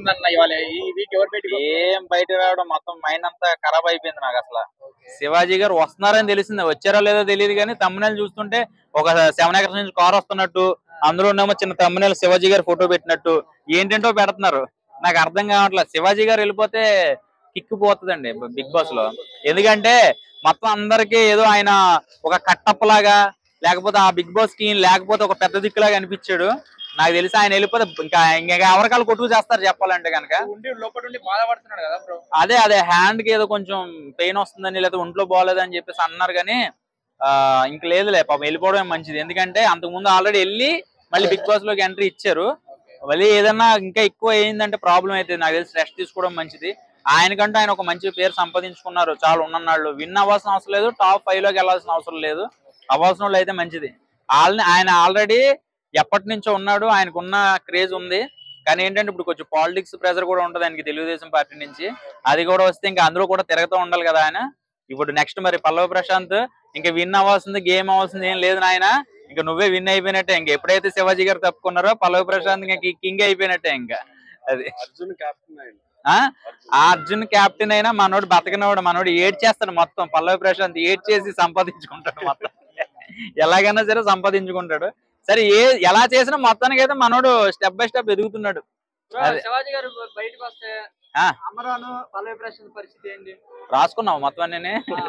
ఉందన్న ఇవాళ ఈ వీక్ ఎవరు బయటికి ఏం బయట రావడం మొత్తం మైండ్ అంతా ఖరాబ్ అయిపోయింది నాకు అసలు శివాజీ గారు వస్తున్నారని తెలిసింది వచ్చారో లేదో తెలియదు కానీ తమ్మునేలు చూస్తుంటే ఒక సెవెన్ ఎకర్స్ నుంచి కార్ వస్తున్నట్టు అందులోనేమో చిన్న తమ్మునేలు శివాజీ గారు ఫోటో పెట్టినట్టు ఏంటంటో పెడుతున్నారు నాకు అర్థం కావట్లేదు శివాజీ గారు వెళ్ళిపోతే కిక్ పోతుందండి బిగ్ బాస్ లో ఎందుకంటే మొత్తం అందరికి ఏదో ఆయన ఒక కట్టప్ లాగా లేకపోతే ఆ బిగ్ బాస్ కి లేకపోతే ఒక పెద్ద దిక్కులాగా అనిపించాడు నాకు తెలిసి ఆయన వెళ్ళిపోతే ఇంకా ఇంకా ఎవరికాలు కొట్టుకు చేస్తారు చెప్పాలంటే కనుక ఉండి లోపల ఉండి బాధపడుతున్నాడు కదా బ్రో అదే అదే హ్యాండ్ కి ఏదో కొంచెం పెయిన్ వస్తుందని లేదా ఒంట్లో బాగోలేదని చెప్పేసి అన్నారు కానీ ఆ, ఇంక లేదులే పాపం వెళ్ళిపోవడం మంచిది ఎందుకంటే అంతకుముందు ఆల్రెడీ వెళ్ళి మళ్ళీ బిగ్ బాస్ లోకి ఎంట్రీ ఇచ్చారు మళ్ళీ ఏదన్నా ఇంకా ఎక్కువ అయిందంటే ప్రాబ్లం అయితే నాకు తెలిసి రెస్ట్ తీసుకోవడం మంచిది ఆయనకంటూ ఆయన ఒక మంచి పేరు సంపాదించుకున్నారు చాలా ఉన్ననాళ్ళు విన్ అవ్వాల్సిన అవసరం లేదు టాప్ ఫైవ్ లోకి వెళ్ళాల్సిన అవసరం లేదు అవ్వాల్సిన వాళ్ళు అయితే మంచిది వాళ్ళని ఆయన ఆల్రెడీ ఎప్పటి నుంచో ఉన్నాడు ఆయనకున్న క్రేజ్ ఉంది కానీ ఏంటంటే ఇప్పుడు కొంచెం పాలిటిక్స్ ప్రెజర్ కూడా ఉంటుంది ఆయనకి తెలుగుదేశం పార్టీ నుంచి అది కూడా వస్తే ఇంకా అందులో కూడా తిరుగుతూ ఉండాలి కదా ఆయన ఇప్పుడు నెక్స్ట్ మరి పల్లవ ప్రశాంత్ ఇంకా విన్ అవ్వాల్సింది గేమ్ అవ్వాల్సింది ఏం లేదు నాయన ఇంకా నువ్వే విన్ అయిపోయినట్టే ఇంకా ఎప్పుడైతే శివాజీ గారు తప్పుకున్నారో పల్లవ ప్రశాంత్ ఇంకా కింగ్ అయిపోయినట్టే ఇంకా అది అర్జున్ కెప్టెన్ ఆయన ఆ ఆ అర్జున్ కెప్టెన్ అయినా మనోడు బతకనోడు మనోడు ఏడ్ చేస్తాడు మొత్తం పల్లవి ప్రశాంత్ ఏడ్ చేసి సంపాదించుకుంటాడు మొత్తం ఎలాగైనా సరే సంపాదించుకుంటాడు సరే ఏ ఎలా చేసినా మొత్తానికి అయితే మనోడు స్టెప్ బై స్టెప్ ఎదుగుతున్నాడు అదే. శివాజీ గారు బయటకు వస్తే ఆ. అమరాను పల్లవి ప్రశాంత్ పరిస్థితి ఏంటి రాసుకున్నావు మొత్తం అన్నీ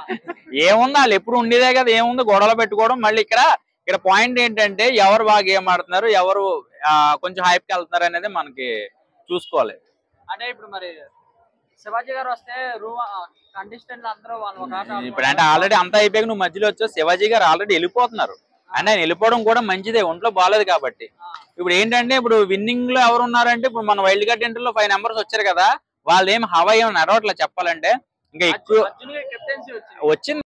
ఏముంది వాళ్ళు ఎప్పుడు ఉండేదే కదా ఏముంది గొడవలు పెట్టుకోవడం మళ్ళీ ఇక్కడ ఇక్కడ పాయింట్ ఏంటంటే ఎవరు బాగా గేమ్ ఆడుతున్నారు ఎవరు ఆ, కొంచెం హైప్కి వెళ్తున్నారు అనేది మనకి చూసుకోవాలి అంటే ఇప్పుడు మరి శివాజీ గారు వస్తే రూమ్ కంటెస్టెంట్లు అందరూ వాళ్ళు ఒక ఆట ఇప్పుడు అంటే ఆల్రెడీ అంతా అయిపోయాక నువ్వు మధ్యలో వచ్చావు శివాజీ గారు ఆల్రెడీ వెళ్ళిపోతున్నారు అంటే ఆయన వెళ్ళిపోవడం కూడా మంచిదే ఒంట్లో బాగాలేదు కాబట్టి ఇప్పుడు ఏంటంటే ఇప్పుడు విన్నింగ్ లో ఎవరు ఉన్నారంటే ఇప్పుడు మన వైల్డ్ కార్డ్ ఎంట్రీలో ఫైవ్ నెంబర్స్ వచ్చారు కదా వాళ్ళు ఏం హవా ఏమి నడవట్లేదు చెప్పాలంటే ఇంకా ఎక్కువ అర్జున్ కెప్టెన్సీ వచ్చింది వచ్చింది